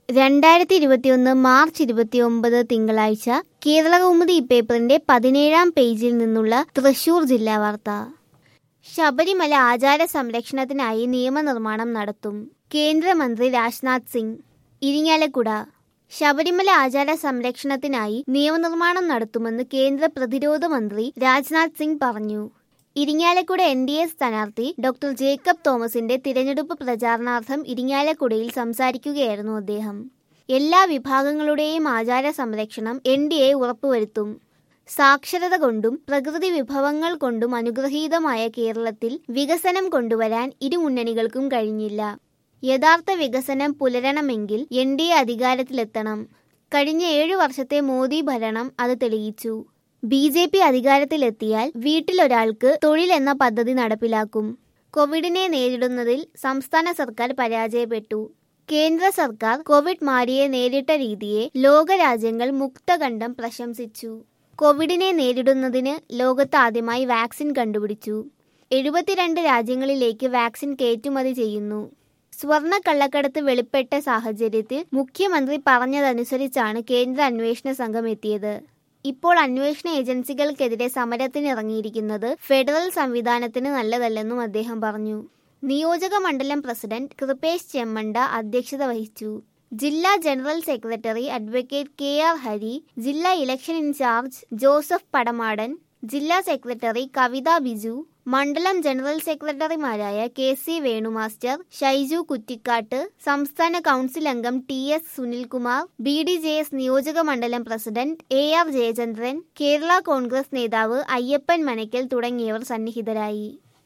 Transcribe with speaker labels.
Speaker 1: രണ്ടായിരത്തി ഇരുപത്തിയൊന്ന് മാർച്ച് ഇരുപത്തിയൊമ്പത് തിങ്കളാഴ്ച കേരളകൗമുദി പേപ്പറിന്റെ പതിനേഴാം പേജിൽ നിന്നുള്ള തൃശൂർ ജില്ലാ വാർത്ത ശബരിമല ആചാര സംരക്ഷണത്തിനായി നിയമനിർമ്മാണം നടത്തും കേന്ദ്രമന്ത്രി രാജ്നാഥ് സിംഗ് ഇരിങ്ങാലക്കുട ശബരിമല ആചാര സംരക്ഷണത്തിനായി നിയമനിർമ്മാണം നടത്തുമെന്ന് കേന്ദ്ര പ്രതിരോധ മന്ത്രി രാജ്നാഥ് സിംഗ് പറഞ്ഞു ഇരിങ്ങാലക്കുട എൻ ഡി എ സ്ഥാനാർത്ഥി ഡോക്ടർ ജേക്കബ് തോമസിന്റെ തിരഞ്ഞെടുപ്പ് പ്രചാരണാർത്ഥം ഇരിങ്ങാലക്കുടയിൽ സംസാരിക്കുകയായിരുന്നു അദ്ദേഹം എല്ലാ വിഭാഗങ്ങളുടെയും ആചാര സംരക്ഷണം എൻ ഡി എ ഉറപ്പുവരുത്തും സാക്ഷരത കൊണ്ടും പ്രകൃതി വിഭവങ്ങൾ കൊണ്ടും അനുഗ്രഹീതമായ കേരളത്തിൽ വികസനം കൊണ്ടുവരാൻ ഇരു മുന്നണികൾക്കും കഴിഞ്ഞില്ല യഥാർത്ഥ വികസനം പുലരണമെങ്കിൽ എൻ ഡി എ അധികാരത്തിലെത്തണം കഴിഞ്ഞ ഏഴു വർഷത്തെ മോദി ഭരണം അത് തെളിയിച്ചു ബി ജെ പി അധികാരത്തിലെത്തിയാൽ വീട്ടിലൊരാൾക്ക് തൊഴിൽ എന്ന പദ്ധതി നടപ്പിലാക്കും കോവിഡിനെ നേരിടുന്നതിൽ സംസ്ഥാന സർക്കാർ പരാജയപ്പെട്ടു കേന്ദ്ര സർക്കാർ കോവിഡ് മാരിയെ നേരിട്ട രീതിയെ ലോകരാജ്യങ്ങൾ മുക്തകണ്ഠം പ്രശംസിച്ചു കോവിഡിനെ നേരിടുന്നതിന് ലോകത്ത് ആദ്യമായി വാക്സിൻ കണ്ടുപിടിച്ചു എഴുപത്തിരണ്ട് രാജ്യങ്ങളിലേക്ക് വാക്സിൻ കയറ്റുമതി ചെയ്യുന്നു സ്വർണ്ണ കള്ളക്കടത്ത് വെളിപ്പെട്ട സാഹചര്യത്തിൽ മുഖ്യമന്ത്രി പറഞ്ഞതനുസരിച്ചാണ് കേന്ദ്ര അന്വേഷണ സംഘം എത്തിയത് ഇപ്പോൾ അന്വേഷണ ഏജൻസികൾക്കെതിരെ സമരത്തിനിറങ്ങിയിരിക്കുന്നത് ഫെഡറൽ സംവിധാനത്തിന് നല്ലതല്ലെന്നും അദ്ദേഹം പറഞ്ഞു നിയോജക മണ്ഡലം പ്രസിഡന്റ് കൃപേഷ് ചെമ്മണ്ട അധ്യക്ഷത വഹിച്ചു ജില്ലാ general secretary advocate K R Hari ജില്ലാ ഇലക്ഷൻ ഇൻചാർജ് ജോസഫ് പടമാടൻ ജില്ലാ സെക്രട്ടറി കവിത ബിജു മണ്ഡലം ജനറൽ സെക്രട്ടറിമാരായ കെ സി വേണുമാസ്റ്റർ ഷൈജു കുറ്റിക്കാട്ട് സംസ്ഥാന കൗൺസിൽ അംഗം T S Sunilkumar B D J S നിയോജക മണ്ഡലം president A R Jayachandran Kerala congress നേതാവ് അയ്യപ്പൻ മനയ്ക്കൽ തുടങ്ങിയവർ സന്നിഹിതരായി